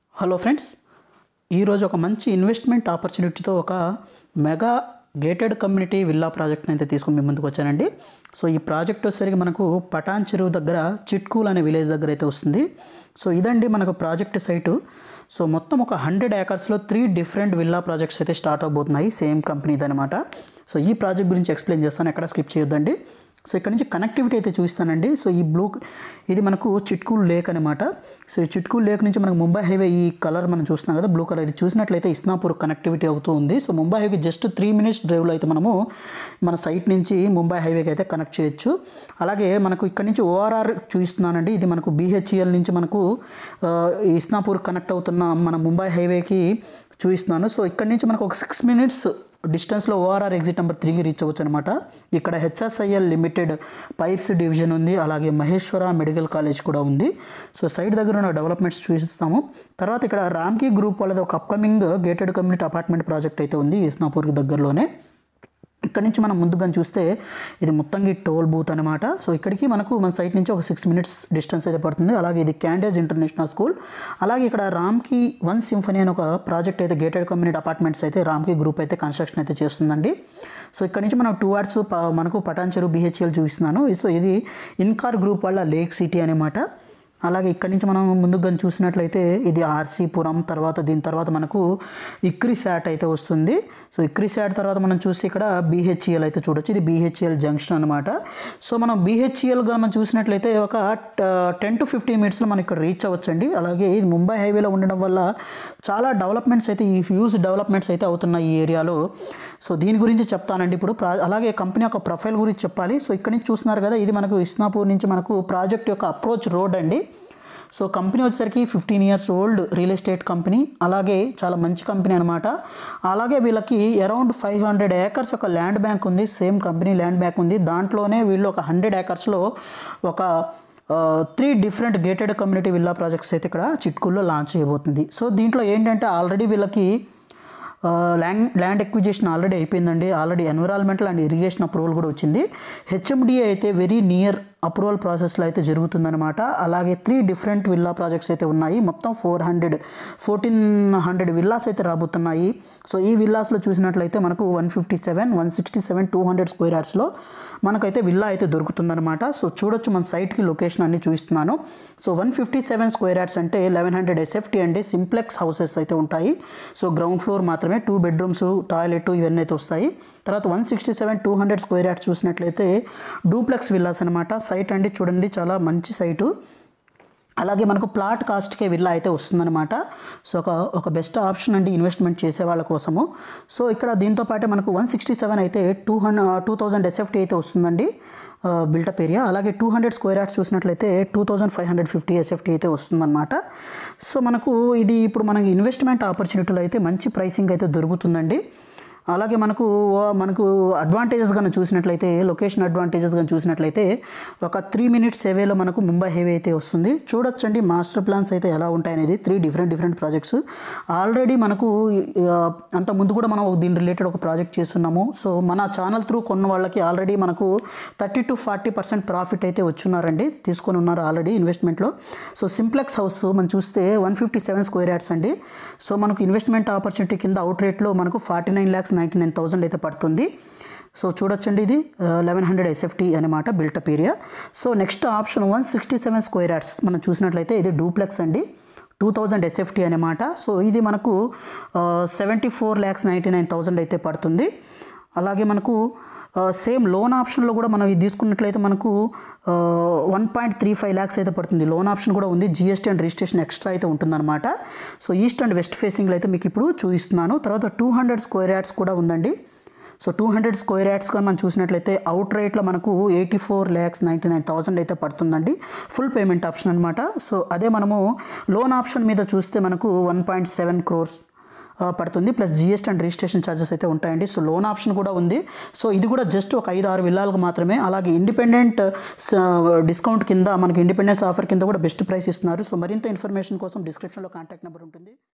hello friends ఈరోజు ఒక మంచి ఇన్వెస్ట్మెంట్ ఆపర్చునిటీతో ఒక మెగా గేటెడ్ కమ్యూనిటీ విల్లా ప్రాజెక్ట్ని అయితే తీసుకుని మీ ముందుకు వచ్చానండి సో ఈ ప్రాజెక్ట్ వచ్చేసరికి మనకు పటాన్ చెరువు దగ్గర చిట్కూల్ అనే విలేజ్ దగ్గర అయితే వస్తుంది సో ఇదండి మనకు ప్రాజెక్ట్ సైటు సో మొత్తం ఒక హండ్రెడ్ ఏకర్స్లో త్రీ డిఫరెంట్ విల్లా ప్రాజెక్ట్స్ అయితే స్టార్ట్ అవబోతున్నాయి సేమ్ కంపెనీది అనమాట సో ఈ ప్రాజెక్ట్ గురించి ఎక్స్ప్లెయిన్ చేస్తాను ఎక్కడ స్కిప్ చేయొద్దండి సో ఇక్కడ నుంచి కనెక్టివిటీ అయితే చూపిస్తానండి సో ఈ బ్లూ ఇది మనకు చిట్కూల్ లేక్ అనమాట సో ఈ చిట్కూల్ లేక్ నుంచి మనకు ముంబై హైవే ఈ కలర్ మనం చూస్తున్నాం కదా బ్లూ కలర్ ఇది చూసినట్లయితే ఇస్నాపూర్ కనెక్టివిటీ అవుతూ ఉంది so Mumbai highway just three minutes డ్రైవ్లో అయితే మనము మన సైట్ నుంచి ముంబై హైవేకి అయితే కనెక్ట్ చేయొచ్చు అలాగే మనకు ఇక్కడ నుంచి ఓఆర్ఆర్ చూపిస్తున్నానండి ఇది మనకు బీహెచ్ఈఎల్ నుంచి మనకు ఆ, ఇస్నాపూర్ కనెక్ట్ అవుతున్న మన ముంబై హైవేకి చూపిస్తున్నాను సో ఇక్కడ నుంచి మనకు ఒక సిక్స్ మినిట్స్ డిస్టెన్స్లో ఓఆర్ఆర్ ఎగ్జిట్ నెంబర్ త్రీకి రీచ్ అవ్వచ్చు అనమాట ఇక్కడ హెచ్ఎస్ఐఎల్ లిమిటెడ్ పైప్స్ డివిజన్ ఉంది అలాగే మహేశ్వర మెడికల్ కాలేజ్ కూడా ఉంది సో సైడ్ దగ్గర ఉన్న డెవలప్మెంట్స్ చూపిస్తాము తర్వాత ఇక్కడ రామ్కీ గ్రూప్ వాళ్ళది ఒక upcoming gated community apartment project అయితే ఉంది ఇస్నాపూర్కి దగ్గరలోనే ఇక్కడ నుంచి మనం ముందుగా చూస్తే ఇది మొత్తంగా టోల్ బూత్ అనమాట సో ఇక్కడికి మనకు మన సైట్ నుంచి ఒక సిక్స్ మినిట్స్ డిస్టెన్స్ అయితే పడుతుంది అలాగే ఇది క్యాండేజ్ ఇంటర్నేషనల్ స్కూల్ అలాగే ఇక్కడ రామ్కి వన్ సింఫనీ అనే ఒక ప్రాజెక్ట్ అయితే గేటెడ్ కమ్యూనిటీ అపార్ట్మెంట్స్ అయితే రామ్కి గ్రూప్ అయితే కన్స్ట్రక్షన్ అయితే చేస్తుందండి సో ఇక్కడ నుంచి మనం టూ అవర్స్ మనకు పటాన్ చెరువు బిహెచ్ఎల్ చూపిస్తున్నాను సో ఇది ఇన్కార్ గ్రూప్ వాళ్ళ లేక్ సిటీ అనమాట అలాగే ఇక్కడి నుంచి మనం ముందుగా చూసినట్లయితే ఇది ఆర్సీపురం తర్వాత దీని తర్వాత మనకు ఇక్రి శాట్ అయితే వస్తుంది సో ఇక్రి శాట్ తర్వాత మనం చూసి ఇక్కడ బీహెచ్ఈఎల్ అయితే చూడొచ్చు ఇది బీహెచ్ఈఎల్ జంక్షన్ అనమాట సో మనం బీహెచ్ఈఎల్గా మనం చూసినట్లయితే ఒక టెన్ టు ఫిఫ్టీన్ మినిట్స్లో మనం ఇక్కడ రీచ్ అవ్వచ్చండి అలాగే ఇది ముంబై హైవేలో ఉండడం వల్ల చాలా డెవలప్మెంట్స్ అయితే ఈ హ్యూజ్ డెవలప్మెంట్స్ అయితే అవుతున్నాయి ఈ ఏరియాలో సో దీని గురించి చెప్తానండి ఇప్పుడు ప్రా అలాగే కంపెనీ యొక్క ప్రొఫైల్ గురించి చెప్పాలి సో ఇక్కడ నుంచి చూస్తున్నారు కదా ఇది మనకు ఇస్నాపూర్ నుంచి మనకు ప్రాజెక్ట్ యొక్క అప్రోచ్ రోడ్ అండి సో కంపెనీ వచ్చేసరికి fifteen years old real estate company అలాగే చాలా మంచి కంపెనీ అనమాట అలాగే వీళ్ళకి అరౌండ్ ఫైవ్ హండ్రెడ్ ఏకర్స్ ఒక ల్యాండ్ బ్యాంక్ ఉంది సేమ్ కంపెనీ ల్యాండ్ బ్యాంక్ ఉంది దాంట్లోనే వీళ్ళు ఒక హండ్రెడ్ ఏకర్స్లో ఒక three different gated community villa projects అయితే ఇక్కడ చిట్కూల్లో లాంచ్ చేయబోతుంది సో దీంట్లో ఏంటంటే ఆల్రెడీ వీళ్ళకి ల్యాండ్ ల్యాండ్ ఎక్విజిషన్ ఆల్రెడీ అయిపోయిందండి already environmental and irrigation approval కూడా వచ్చింది హెచ్ఎండిఏ అయితే వెరీ నియర్ అప్రూవల్ ప్రాసెస్లో అయితే జరుగుతుందన్నమాట అలాగే త్రీ డిఫరెంట్ విల్లా ప్రాజెక్ట్స్ అయితే ఉన్నాయి మొత్తం four hundred fourteen hundred villas అయితే రాబోతున్నాయి సో ఈ విల్లాస్లో చూసినట్లయితే మనకు one fifty seven one sixty seven two hundred square యార్డ్స్లో మనకైతే విల్లా అయితే దొరుకుతుందన్నమాట సో చూడొచ్చు మన సైట్కి లొకేషన్ అన్ని చూపిస్తున్నాను so one fifty seven square yards అంటే లెవెన్ హండ్రెడ్ ఎస్ఎఫ్టీ అండి సింప్లెక్స్ హౌసెస్ అయితే ఉంటాయి సో గ్రౌండ్ ఫ్లోర్ మాత్రమే టూ బెడ్రూమ్స్ టాయిలెట్ ఇవన్నీ అయితే వస్తాయి తర్వాత one sixty seven two hundred square yards చూసినట్లయితే డూప్లెక్స్ విల్లాస్ అనమాట సైట్ అండి చూడండి చాలా మంచి సైటు అలాగే మనకు ప్లాట్ కాస్ట్కే విల్లా అయితే వస్తుందన్నమాట సో ఒక ఒక బెస్ట్ ఆప్షన్ అండి ఇన్వెస్ట్మెంట్ చేసే వాళ్ళ కోసము సో ఇక్కడ దీంతో పాటే మనకు వన్ సిక్స్టీ సెవెన్ అయితే two hundred two thousand SFT అయితే వస్తుందండి బిల్టప్ ఏరియా అలాగే టూ హండ్రెడ్ స్క్వేర్ యార్డ్స్ చూసినట్లయితే two thousand five hundred fifty SFT అయితే వస్తుందన్నమాట సో మనకు ఇది ఇప్పుడు మనకి ఇన్వెస్ట్మెంట్ ఆపర్చునిటీలో అయితే మంచి ప్రైసింగ్ అయితే దొరుకుతుందండి అలాగే మనకు ఓ- మనకు అడ్వాంటేజెస్ కానీ చూసినట్లయితే లొకేషన్ అడ్వాంటేజెస్ కానీ చూసినట్లయితే ఒక త్రీ మినిట్స్ హైవేలో మనకు ముంబై హైవే అయితే వస్తుంది చూడొచ్చండి మాస్టర్ ప్లాన్స్ అయితే ఎలా ఉంటాయనేది three different different projects already మనకు ఆ, అంత ముందు కూడా మనం దీని రిలేటెడ్ ఒక ప్రాజెక్ట్ చేస్తున్నాము సో మన ఛానల్ త్రూ కొన్న వాళ్ళకి ఆల్రెడీ మనకు thirty to forty percent profit అయితే వచ్చున్నారండి తీసుకొని ఉన్నారు ఆల్రెడీ ఇన్వెస్ట్మెంట్లో సో సింప్లెక్స్ హౌస్ మనం చూస్తే one fifty seven square yards అండి సో మనకు ఇన్వెస్ట్మెంట్ ఆపర్చునిటీ కింద అవుట్ రేట్లో మనకు forty nine lakhs ninety nine thousand అయితే పడుతుంది సో చూడొచ్చండి ఇది లెవెన్ హండ్రెడ్ ఎస్ఎఫ్టీ అనమాట built up area so next option one sixty seven square yards మనం చూసినట్లయితే ఇది డూప్లెక్స్ అండి టూ థౌజండ్ ఎస్ఎఫ్టీ అనమాట సో ఇది మనకు seventy four lakhs ninety nine thousand అయితే పడుతుంది అలాగే మనకు సేమ్ లోన్ ఆప్షన్లో కూడా మనం ఇది తీసుకున్నట్లయితే మనకు one point three five lakhs అయితే పడుతుంది లోన్ ఆప్షన్ కూడా ఉంది జిఎస్టీ అండ్ రిజిస్ట్రేషన్ ఎక్స్ట్రా అయితే ఉంటుందన్నమాట సో ఈస్ట్ అండ్ వెస్ట్ ఫేసింగ్లో అయితే మీకు ఇప్పుడు చూపిస్తున్నాను తర్వాత టూ హండ్రెడ్ స్క్వేర్ యార్డ్స్ కూడా ఉందండి సో టూ హండ్రెడ్ స్క్వేర్ యార్డ్స్గా మనం చూసినట్లయితే అవుట్ రేట్లో మనకు eighty four lakhs ninety nine thousand అయితే పడుతుందండి ఫుల్ పేమెంట్ ఆప్షన్ అనమాట సో అదే మనము లోన్ ఆప్షన్ మీద చూస్తే మనకు వన్ పాయింట్ సెవెన్ క్రోర్స్ పడుతుంది plus GST and registration charges అయితే ఉంటాయండి సో లోన్ ఆప్షన్ కూడా ఉంది సో ఇది కూడా జస్ట్ ఒక ఐదు ఆరు విల్లాలకు మాత్రమే అలాగే ఇండిపెండెంట్ డిస్కౌంట్ కింద మనకి ఇండిపెండెన్స్ ఆఫర్ కింద కూడా బెస్ట్ ప్రైస్ ఇస్తున్నారు సో మరింత ఇన్ఫర్మేషన్ కోసం డిస్క్రిప్షన్లో కాంటాక్ట్ నెంబర్ ఉంటుంది